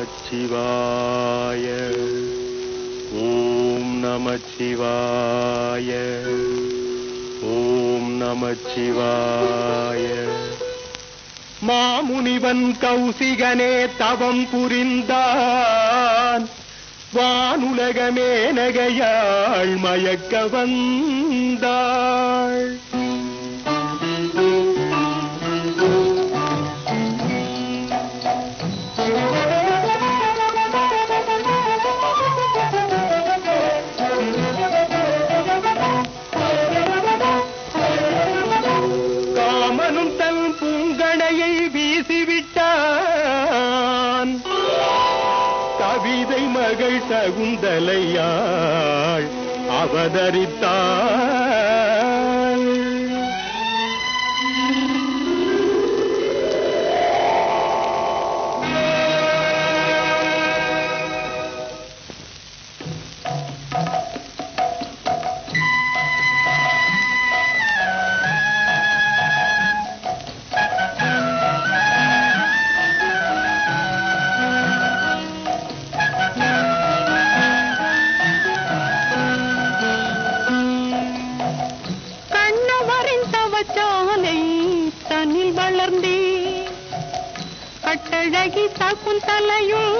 நமச்சிவாய ஓம் நமச்சிவாய ஓம் நமச்சிவாய மாமுனிவன் கௌசிகனே தவம் புரிந்தான் வானுலகமே நகையாள் மயக்க வந்தாள் காமனும் தன் பூங்கணையை வீசிவிட்டான் கவிதை மகள் சகுந்தலையாள் அவதரித்தாள் கண்ணவரின் தவச்சாலை தன்னில் வளர்ந்தே கட்டழகி சகுந்தலையும்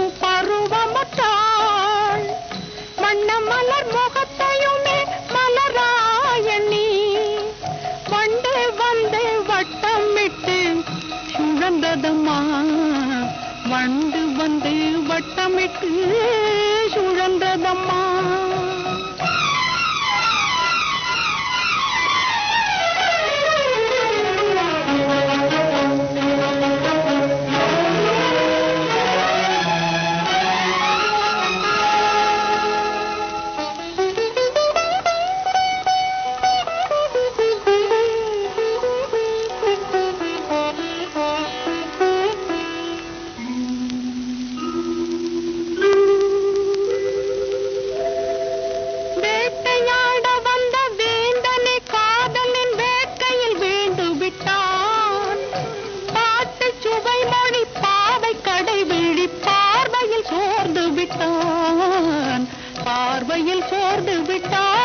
பருவமத்தாள் வண்ண மலர் முகத்தையுமே மலராயணி வண்டு வந்து வட்டமிட்டு சுழந்ததம்மா வண்டு வந்து வட்டமிட்டு சுழந்ததம்மா வேட்டையாட வந்த வேந்தனை காதலின் வேட்கையில் வீண்டு விட்டான் பாட்டு சுவை மொழி பாவை கடை விழி பார்வையில் சோர்ந்து விட்டான் பார்வையில் சோர்ந்து விட்டான்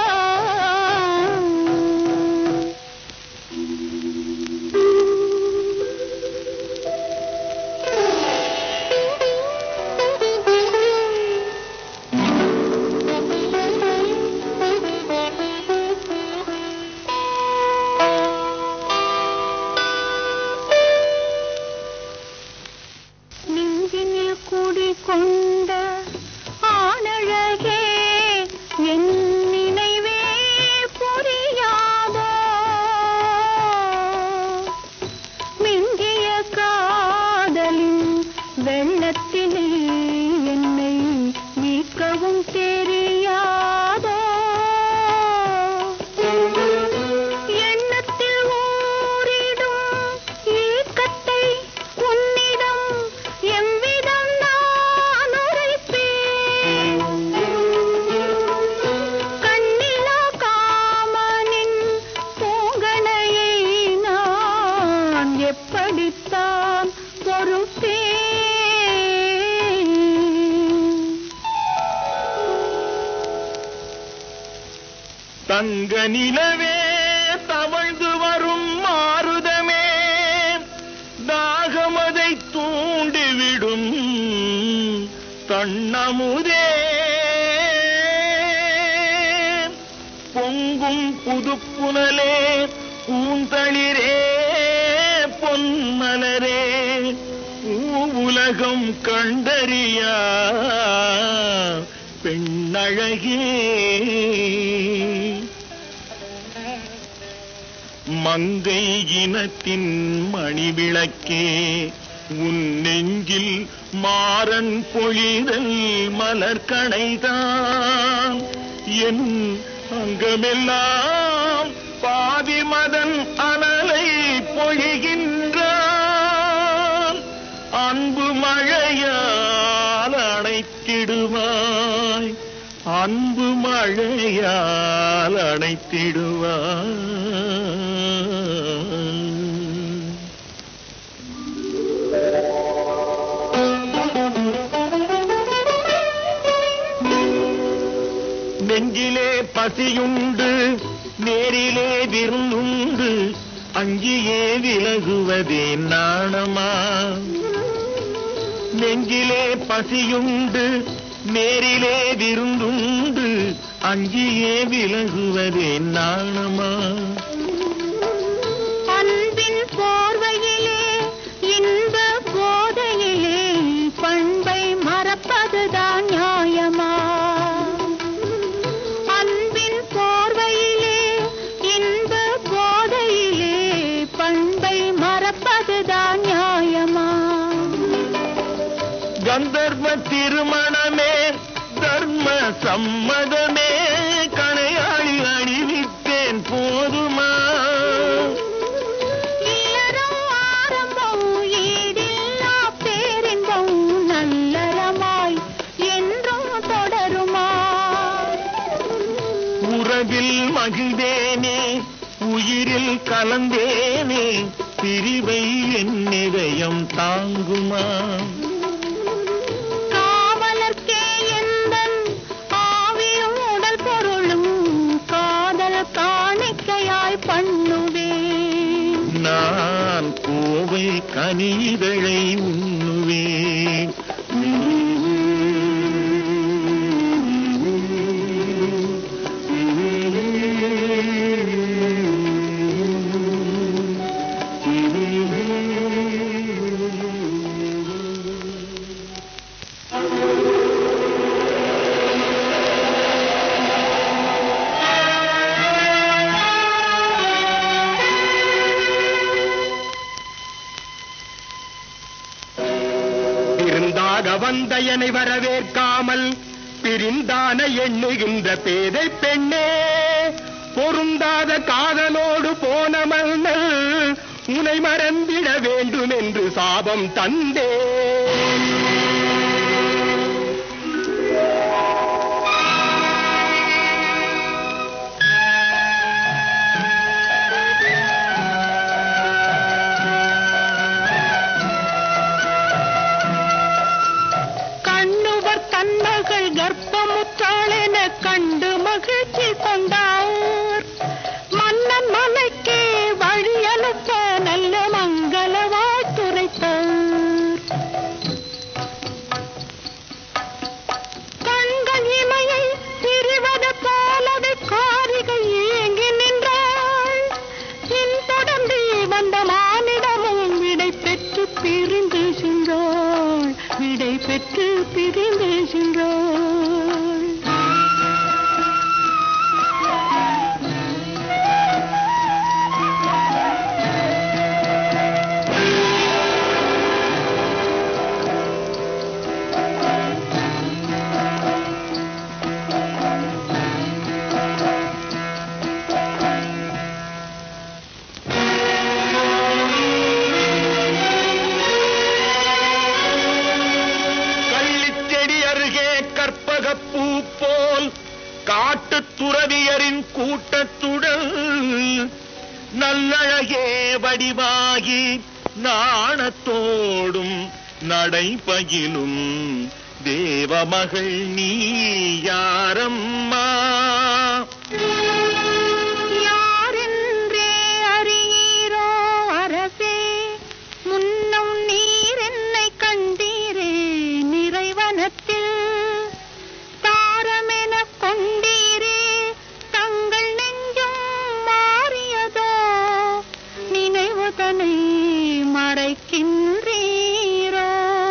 நெஞ்சினில் குடிகொண்ட ஆனழகே என் நினைவே புரியாதோ மிஞ்சிய காதலின் வெள்ளத்திலே என்னை மீட்கவும் தெரியாதோ எண்ணத்தில் ஊறிடும் ஏக்கத்தை உன்னிடம் எவ்விதம் நான் உரைப்பேன் கண்ணிலா காமனின் பூங்கணையை நான் எப்படித்தான் பொறுப்பேன் தங்க நிலவே தவழ்ந்து வரும் மாருதமே தாகமதை தூண்டிவிடும் தன்னமுதே பொங்கும் புதுப்புனலே பூந்தளிரே பொன்மலரே உலகம் கண்டறியா பெண்ணழகே மங்கை இனத்தின் மணிவிளக்கே உன் நெஞ்சில் மாறன் பொழிதல் மலர் கணைதான் என் அங்கமெல்லாம் பாதி மதன் அனலை பொழிகின்றான் அன்பு மழையால் அணைத்திடுவாய் அன்பு மழையால் அணைத்திடுவாய் பசியுண்டு நேரிலே விருந்துண்டு அங்கேயே விலகுவதே நாணமா நெஞ்சிலே பசியுண்டு நேரிலே விருந்துண்டு அங்கேயே விலகுவதே நாணமா அன்பின் போர்வையிலே இன்ப போதையிலே பண்பை மறப்பதுதான் நியாயமா அன்பின் போர்வையிலே இன்ப போதையிலே பண்பை மறப்பதுதான் நியாயமா கந்தர்வ திருமணமே தர்ம சம்மதமே கணையாளி அணிவித்தேன் போதுமா இல்லறம் ஆரம்பம் ஈடில்லா பேரின்பம் நல்லறமாய் என்றும் தொடருமா உறவில் மகிழ்ந்தேனே உயிரில் கலந்தேனே பிரிவை என் இதயம் தாங்குமா காவலர்க்கே எந்தன் ஆவியும் உடல் பொருளும் காதல் காணிக்கையாய் பண்ணுவேன் நான் கோவை கனிதழை உண்ணுவேன் விருந்தாக வந்த என்னை வரவேற்காமல் பிரிந்தான எண்ணுகின்ற பேதை பெண்ணே பொருந்தாத காதலோடு போன மன்னல் உனை மறந்திட வேண்டும் என்று சாபம் தந்தே கண்ணுவர் தன்மகள் கர்ப்பமுற்றாள் என கண்டு மகிழ்ச்சி கொண்டார் மன்னன் மலைக்கே வழி அனுப்ப நல்ல மங்கள வாழ்த்துரைத்தார் கண்கள் இமையை பிரிவது போலவே காரிகை ஏங்கி நின்றாள் பின்தொடர்ந்து வந்த மானிடமும் விடை பெற்று பிரிந்து சென்றாள் விடை பெற்று பிரிந்து சென்றாள் கள்ளிச்செடி அருகே கற்பகப்பூ போல் காட்டுத் துறவியரின் கூட்டத்துடன் நல்லழகே வடிவாகி நாணத்தோடும் நடைபயிலும் தேவமகள் நீ யாரம்மா யாரென்றே அறியீரோ அரசே முன்னம் நீர் என்னை கண்டீரே நிறைவனத்தில் தாரமெனக் கொண்டீரே தங்கள் நெஞ்சும் மாறியதோ நினைவுதனை மறைக்கின்றீரோ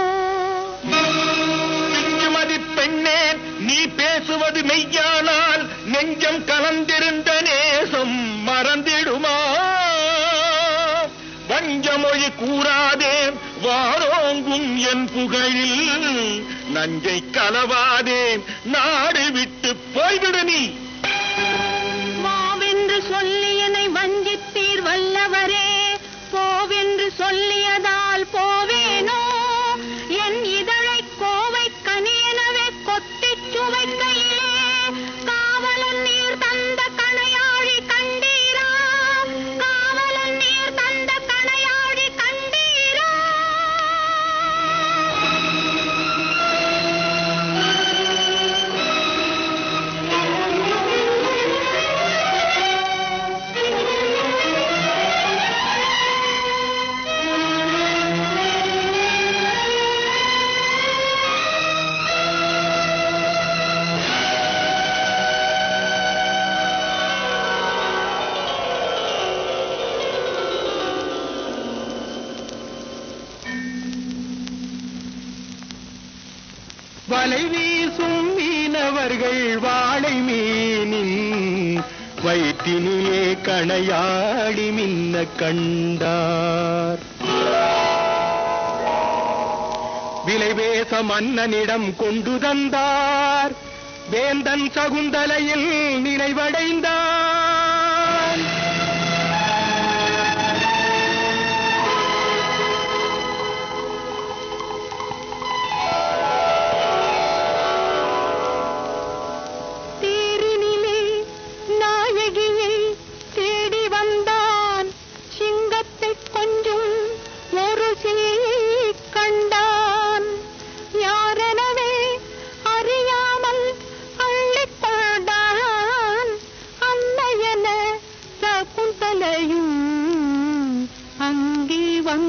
பிஞ்சுமதி பெண்ணே நீ பேசுவது மெய்யானால் நெஞ்சம் கலந்திருந்த நேசம் மறந்திடுமா வஞ்சமொழி கூறாதே வாரோங்கும் என் புகழில் நஞ்சை கலவாதே நாடு விட்டு போய்விடு நீ வாவென்று சொல்லி என்னை வஞ்சித்தீர் வல்லவரே போவென்று சொல்லியதால் போவேனோ என் இதழை கோவை கனியனவே கொத்திச் சுவைக்கையிலே காவலன் நீர் தந்த கணையாழி கண்டீரா காவலன் நீர் தந்த கணையாழி கண்டீரா வலை வீசும் மீனவர்கள் வாழை மீனின் வயிற்றினிலே கணையாடி மின்ன கண்டார் விலைவேச மன்னனிடம் கொண்டு தந்தார் வேந்தன் சகுந்தலையில் நினைவடைந்தார் தேரினிலே நாயகியை தேடி வந்தான் சிங்கத்தை கொஞ்சம் ஒரு சீ கண்டான் யாரெனவே அறியாமல் அள்ளிக்கொண்டான் அன்னையன சகுந்தலையும் அங்கே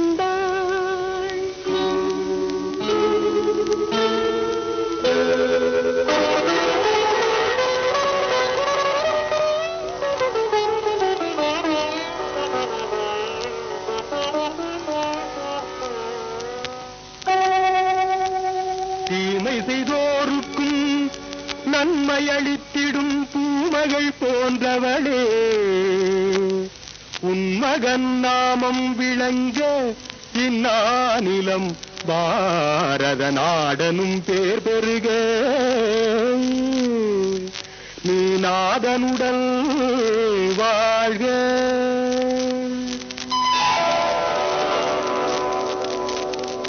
தீமை செய்தோருக்கும் நன்மை அளித்திடும் பூமகள் போன்றவளே உன் மகன் நாமம் விளங்க இந்நானிலம் பாரத நாடனும் பேர் பெருக நீ நாதனுடன் வாழ்க